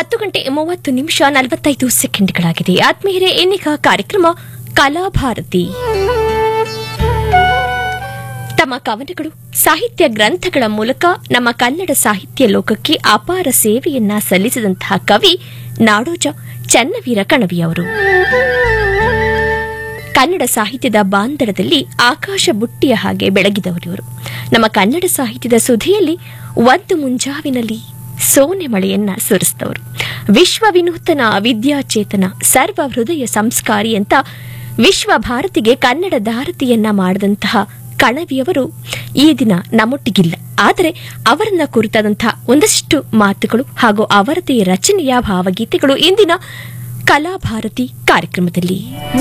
ಹತ್ತು ಗಂಟೆ ಮೂವತ್ತು ನಿಮಿಷ ನಲವತ್ತೈದು ಸೆಕೆಂಡ್ಗಳಾಗಿದೆ ಆತ್ಮೀಯರೇ ಇನ್ನೀಗ ಕಾರ್ಯಕ್ರಮ ಕಲಾಭಾರತಿ ತಮ್ಮ ಕವನಗಳು ಸಾಹಿತ್ಯ ಗ್ರಂಥಗಳ ಮೂಲಕ ನಮ್ಮ ಕನ್ನಡ ಸಾಹಿತ್ಯ ಲೋಕಕ್ಕೆ ಅಪಾರ ಸೇವೆಯನ್ನ ಸಲ್ಲಿಸಿದಂತಹ ಕವಿ ನಾಡೋಜ ಚನ್ನವೀರ ಕಣವಿಯವರು ಕನ್ನಡ ಸಾಹಿತ್ಯದ ಬಾಂಧಳದಲ್ಲಿ ಆಕಾಶ ಬುಟ್ಟಿಯ ಹಾಗೆ ಬೆಳಗಿದವರು ಇವರು ನಮ್ಮ ಕನ್ನಡ ಸಾಹಿತ್ಯದ ಸುಧಿಯಲ್ಲಿ ಒಂದು ಮುಂಜಾವಿನಲ್ಲಿ ಸೋನೆ ಮಳೆಯನ್ನ ಸುರಿಸಿದವರು ವಿಶ್ವ ವಿನೂತನ ವಿದ್ಯಾಚೇತನ ಸರ್ವ ಹೃದಯ ಸಂಸ್ಕಾರಿ ಅಂತ ವಿಶ್ವ ಭಾರತಿಗೆ ಕನ್ನಡ ಧಾರತಿಯನ್ನ ಮಾಡಿದಂತಹ ಕಣವಿಯವರು ಈ ದಿನ ನಮ್ಮೊಟ್ಟಿಗಿಲ್ಲ ಆದರೆ ಅವರನ್ನ ಕುರಿತಾದಂತಹ ಒಂದಷ್ಟು ಮಾತುಗಳು ಹಾಗೂ ಅವರದೇ ರಚನೆಯ ಭಾವಗೀತೆಗಳು ಇಂದಿನ ಕಲಾಭಾರತಿ ಕಾರ್ಯಕ್ರಮದಲ್ಲಿ